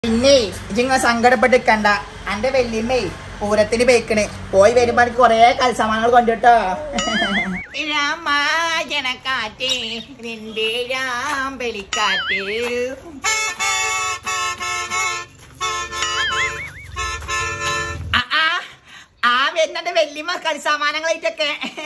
പിന്നെ ഇജിങ്ങ സങ്കടപ്പെട്ടിക്കണ്ട എന്റെ വല്യമ്മേ പൂരത്തിന് ബേക്കണ് പോയി വരുമ്പോ എനിക്ക് കൊറേ കൽസമാനങ്ങൾ കൊണ്ടിട്ടോ രാമായണക്കാറ്റേ നിന്റെ രാമ്പലിക്കാറ്റേ ആ, ആ, ആ വരുന്നുണ്ട് വല്യമ്മ കളിസാമാനങ്ങളായിട്ടൊക്കെ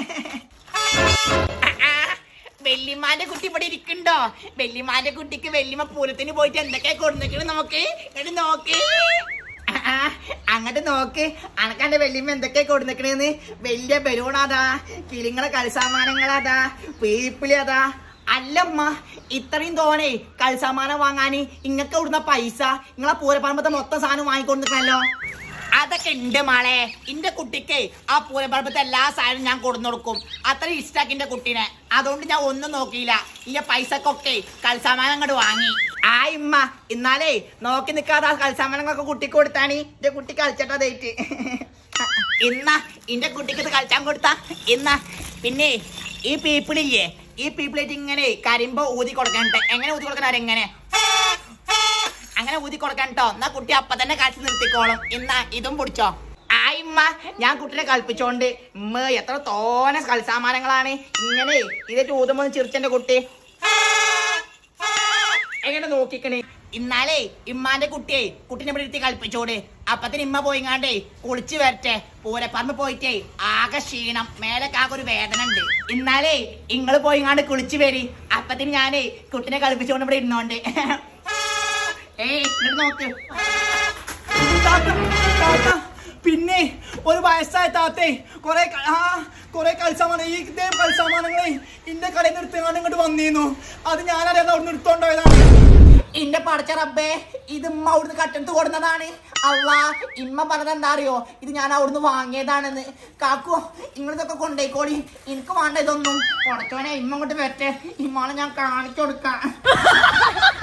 ആ, ആ, വല്യമ്മാന്റെ കുട്ടി ഇവിടെ ഇരിക്കണ്ടോ വല്യമ്മാന്റെ കുട്ടിക്ക് വല്യമ്മ പൂരത്തിന് പോയിട്ട് എന്തൊക്കെയാ കൊടുന്നിക്കണ് നോക്ക് എടി നോക്ക് ആ, ആ, അങ്ങോട്ട് നോക്ക് അനക്കാന്റെ വല്യമ്മ എന്തൊക്കെയാ കൊടുന്നിക്കണെന്ന് വലിയ ബലൂണാതാ കിളിങ്ങളെ കളിസാമാനങ്ങളതാ പീപ്പിളി അതാ അല്ലമ്മ ഇത്രയും തോനെ കളിസാമാനം വാങ്ങാന് ഇങ്ങക്ക് ഇവിടുന്ന പൈസ നിങ്ങളെ പൂരപ്പറമ്പത്തെ മൊത്തം സാധനം വാങ്ങിക്കൊണ്ടിരിക്കണല്ലോ അതൊക്കെ ഉണ്ട് മാളെ എന്റെ കുട്ടിക്ക് ആ പൂരപ്പറമ്പത്തെ എല്ലാ സാധനവും ഞാൻ കൊടുന്നു കൊടുക്കും അത്ര ഇഷ്ടാക്കി എന്റെ കുട്ടീനെ അതുകൊണ്ട് ഞാൻ ഒന്നും നോക്കിയില്ല ഈ പൈസക്കൊക്കെ കളിസാമാനം അങ്ങോട്ട് വാങ്ങി ആ ഇമ്മ ഇന്നാലേ നോക്കി നിക്കാതെ ആ കളിസാമാനങ്ങളൊക്കെ കുട്ടിക്ക് കൊടുത്താണ് എന്റെ കുട്ടി കളിച്ചിട്ടതേറ്റ് ഇന്ന എന്റെ കുട്ടിക്ക് ഇത് കളിച്ചാൻ കൊടുത്ത ഇന്ന പിന്നെ ഈ പീപ്പിളില്ലേ ഈ പീപ്പിളേറ്റ് ഇങ്ങനെ കരിമ്പോ ഊതി കൊടുക്കണ്ടേ എങ്ങനെ ഊതി കൊടുക്കണ എങ്ങനെ അങ്ങനെ ഊതി കൊടുക്കാൻ കേട്ടോ എന്നാ കുട്ടി അപ്പൊ തന്നെ കാച്ചി നിർത്തിക്കോളും ഇന്നാ ഇതും പിടിച്ചോ ആയിമ്മ ഞാൻ കുട്ടിനെ കളിപ്പിച്ചോണ്ട് ഉമ്മ എത്ര തോനെ കളിസാമാനങ്ങളാണ് ഇങ്ങനെ ഇതിട്ട് ഊതുമ്പോ ചിരിച്ചെന്റെ കുട്ടി എങ്ങനെ നോക്കിക്കണേ ഇന്നാലേ ഇമ്മാന്റെ കുട്ടിയെ കുട്ടിനെ ഇവിടെ ഇരുത്തി കളിപ്പിച്ചോട് അപ്പത്തിന് ഇമ്മ പോയിങ്ങാണ്ടേ കുളിച്ചു വരട്ടെ പൂരപ്പറമ്പ് പോയിട്ടേ ആകെ ക്ഷീണം മേലൊക്കെ ആകെ ഒരു വേദന ഉണ്ട് ഇന്നാലേ ഇങ്ങള് പോയിങ്ങാണ്ട് കുളിച്ചു വരി അപ്പത്തിന് ഞാനേ കുട്ടിനെ കളിപ്പിച്ചോണ്ട് ഇവിടെ ഇരുന്നോണ്ട് ഏയ് ഇങ്ങോട്ട് നോക്ക് താത്ത, താത്ത, പിന്നെ ഒരു വയസ്സായ താത്തേ കൊറേ ക- ആ കൊറേ കളിസാമാനം ഈ ഇതേ കളിസാമാനങ്ങളെ ഇന്റെ കടയിൽ നിന്ന് എടുത്തുകൊണ്ട് ഇങ്ങോട്ട് വന്നിരുന്നു അത് ഞാനറിയാതെ അവിടെ നിന്ന് എടുത്തോണ്ടായതാണ് ഇന്റെ പടച്ച റബ്ബേ ഇത് ഇമ്മ അവിടുന്ന് കട്ടെടുത്ത് കൊടുന്നതാണ് അള്ളാ ഇമ്മ പറഞ്ഞത് എന്താ അറിയോ ഇത് ഞാൻ അവിടുന്ന് വാങ്ങിയതാണെന്ന് കാക്കു നിങ്ങളിതൊക്കെ കൊണ്ടേക്കോളി എനിക്ക് വേണ്ട ഇതൊന്നും പടച്ചോനെ ഇമ്മ അങ്ങോട്ട് വരട്ടെ ഇമ്മാളെ ഞാൻ കാണിച്ചു കൊടുക്കാം